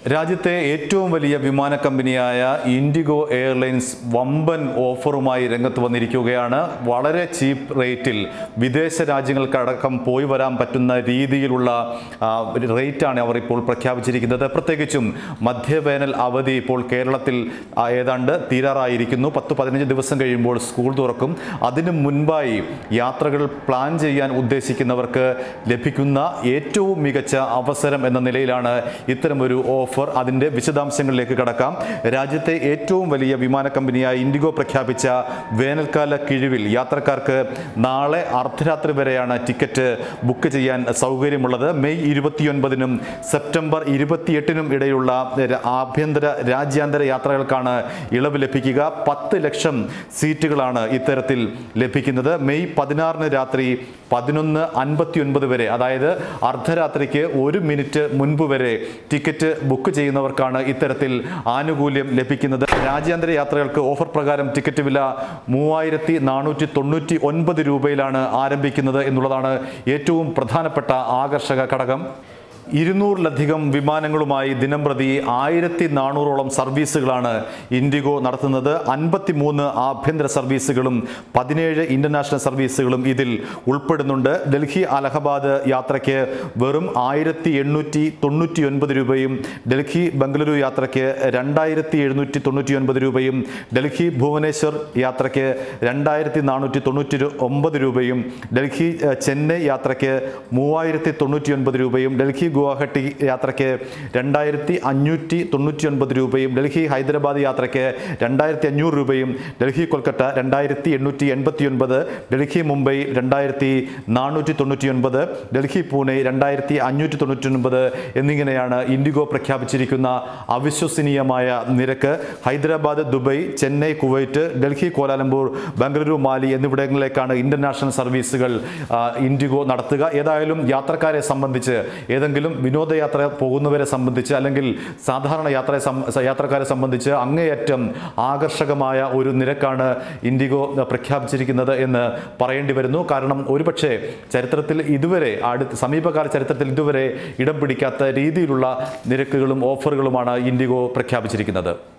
രാജ്യത്തെ ഏറ്റവും വലിയ വിമാന കമ്പനിയായ ഇൻഡിഗോ എയർലൈൻസ് വമ്പൻ ഓഫറുമായി രംഗത്ത് വന്നിരിക്കുകയാണ് വളരെ ചീപ്പ് റേറ്റിൽ വിദേശ രാജ്യങ്ങൾക്കടക്കം പോയി വരാൻ പറ്റുന്ന രീതിയിലുള്ള ആ, ഒരു റേറ്റാണ് അവർ ഇപ്പോൾ പ്രഖ്യാപിച്ചിരിക്കുന്നത് പ്രത്യേകിച്ചും മധ്യവേനൽ അവധി ഇപ്പോൾ കേരളത്തിൽ ആ, ഏതാണ്ട് തീരാറായിരിക്കുന്നു പത്ത് പതിനഞ്ച് ദിവസം കഴിയുമ്പോൾ സ്കൂൾ തുറക്കും അതിനു മുൻപായി യാത്രകൾ പ്ലാൻ ചെയ്യാൻ ഉദ്ദേശിക്കുന്നവർക്ക് ലഭിക്കുന്ന ഏറ്റവും മികച്ച അവസരം എന്ന നിലയിലാണ് ഇത്തരമൊരു ഓഫർ അതിൻ്റെ വിശദാംശങ്ങളിലേക്ക് കടക്കാം രാജ്യത്തെ ഏറ്റവും വലിയ വിമാന കമ്പനിയായ ഇൻഡിഗോ പ്രഖ്യാപിച്ച വേനൽക്കാല കിഴിവിൽ യാത്രക്കാർക്ക് നാളെ അർദ്ധരാത്രി വരെയാണ് ടിക്കറ്റ് ബുക്ക് ചെയ്യാൻ സൗകര്യമുള്ളത് മെയ് ഇരുപത്തിയൊൻപതിനും സെപ്റ്റംബർ ഇരുപത്തിയെട്ടിനും ഇടയിലുള്ള ര- ആഭ്യന്തര രാജ്യാന്തര യാത്രകൾക്കാണ് ഇളവ് ലഭിക്കുക പത്ത് ലക്ഷം സീറ്റുകളാണ് ഇത്തരത്തിൽ ലഭിക്കുന്നത് മെയ് പതിനാറിന് രാത്രി പതിനൊന്ന് അൻപത്തി ഒൻപത് വരെ അതായത് അർദ്ധരാത്രിക്ക് ഒരു മിനിറ്റ് മുൻപ് വരെ ടിക്കറ്റ് ബുക്ക് ചെയ്യുന്നവർക്കാണ് ഇത്തരത്തിൽ ആനുകൂല്യം ലഭിക്കുന്നത് രാജ്യാന്തര യാത്രകൾക്ക് ഓഫർ പ്രകാരം ടിക്കറ്റ് വില മൂവായിരത്തി നാനൂറ്റി തൊണ്ണൂറ്റി ഒൻപത് രൂപയിലാണ് ആരംഭിക്കുന്നത് എന്നുള്ളതാണ് ഏറ്റവും പ്രധാനപ്പെട്ട ആകർഷക ഘടകം ഇരുന്നൂറിലധികം വിമാനങ്ങളുമായി ദിനംപ്രതി ആയിരത്തി നാനൂറോളം സർവീസുകളാണ് ഇൻഡിഗോ നടത്തുന്നത് അൻപത്തി മൂന്ന് ആഭ്യന്തര സർവീസുകളും പതിനേഴ് ഇന്റർനാഷണൽ സർവീസുകളും ഇതിൽ ഉൾപ്പെടുന്നുണ്ട് ഡൽഹി അലഹബാദ് യാത്രയ്ക്ക് വെറും ആയിരത്തി എണ്ണൂറ്റി തൊണ്ണൂറ്റി ഒൻപത് രൂപയും ഡൽഹി ബംഗളൂരു യാത്രയ്ക്ക് രണ്ടായിരത്തി എഴുന്നൂറ്റി തൊണ്ണൂറ്റി ഒൻപത് രൂപയും ഡൽഹി ഭുവനേശ്വർ യാത്രയ്ക്ക് രണ്ടായിരത്തി നാനൂറ്റി തൊണ്ണൂറ്റി ഒമ്പത് രൂപയും ഡൽഹി ഏഹ്, ചെന്നൈ യാത്രയ്ക്ക് മൂവായിരത്തി തൊണ്ണൂറ്റി ഒൻപത് രൂപയും ഡൽഹി ഗുവാഹട്ടി യാത്രയ്ക്ക് രണ്ടായിരത്തി അഞ്ഞൂറ്റി തൊണ്ണൂറ്റി ഒൻപത് രൂപയും ഡൽഹി ഹൈദരാബാദ് യാത്രയ്ക്ക് രണ്ടായിരത്തി അഞ്ഞൂറ് രൂപയും ഡൽഹി കൊൽക്കത്ത രണ്ടായിരത്തി എണ്ണൂറ്റി എൺപത്തി ഒൻപത് ഡൽഹി മുംബൈ രണ്ടായിരത്തി നാനൂറ്റി തൊണ്ണൂറ്റി ഒൻപത് ഡൽഹി പൂനെ രണ്ടായിരത്തി അഞ്ഞൂറ്റി തൊണ്ണൂറ്റി ഒൻപത് എന്നിങ്ങനെയാണ് ഇൻഡിഗോ പ്രഖ്യാപിച്ചിരിക്കുന്ന അവിശ്വസനീയമായ നിരക്ക് Hyderabad Dubai Chennai Kuwait Delhi Kuala Lumpur Bengaluru Male എന്നിവിടങ്ങളിലേക്കാണ് ഇന്റർനാഷണൽ സർവീസുകൾ ആ, ഇൻഡിഗോ നടത്തുക ഏതായാലും യാത്രക്കാരെ സംബന്ധിച്ച് ഏതെങ്കിലും വിനോദയാത്ര പോകുന്നവരെ സംബന്ധിച്ച് അല്ലെങ്കിൽ സാധാരണ യാത്ര യാത്രക്കാരെ സംബന്ധിച്ച് അങ്ങേയറ്റം ആകർഷകമായ ഒരു നിരക്കാണ് ഇൻഡിഗോ പ്രഖ്യാപിച്ചിരിക്കുന്നത് എന്ന് പറയേണ്ടി വരുന്നു കാരണം ഒരുപക്ഷെ ചരിത്രത്തിൽ ഇതുവരെ അടുത്ത സമീപകാല ചരിത്രത്തിൽ ഇതുവരെ ഇടം പിടിക്കാത്ത രീതിയിലുള്ള നിരക്കുകളും ഓഫറുകളുമാണ് ഇൻഡിഗോ പ്രഖ്യാപിച്ചിരിക്കുന്നത്